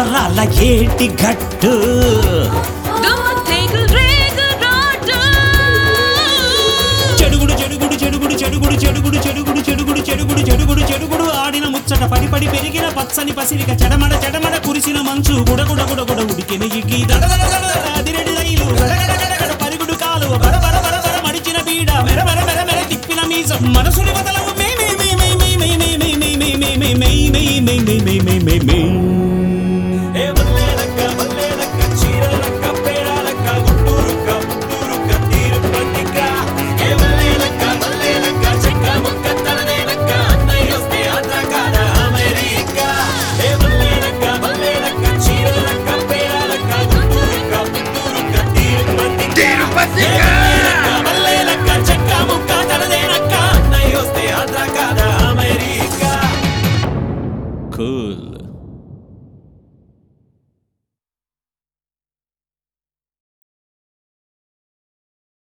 సంబరాల ఏటి గట్టు దుమ్ము తెగులు రేగు రోడ్డు చెడుగుడు చెడుగుడు చెడుగుడు చెడుగుడు చెడుగుడు చెడుగుడు చెడుగుడు చెడుగుడు చెడుగుడు చెడుగుడు ఆడిన ముచ్చట పడి పడి పెరిగిన పచ్చని పసిరిక చెడమడ చెడమడ కురిసిన మంచు గుడగుడ గుడగుడ ఉడికిన ఇగ్గి దడ దడ దడ దడ అదిరెడి రైలు గడగడ గడగడ పరిగుడు కాలు బర బర బర బర మడిచిన పీడ మెర మెర మెర మెర తిప్పిన మీసం మనసుని వదలవు మే మే మే మే మే మే మే మే మే మే మే మే మే మే మే మే మే మే మే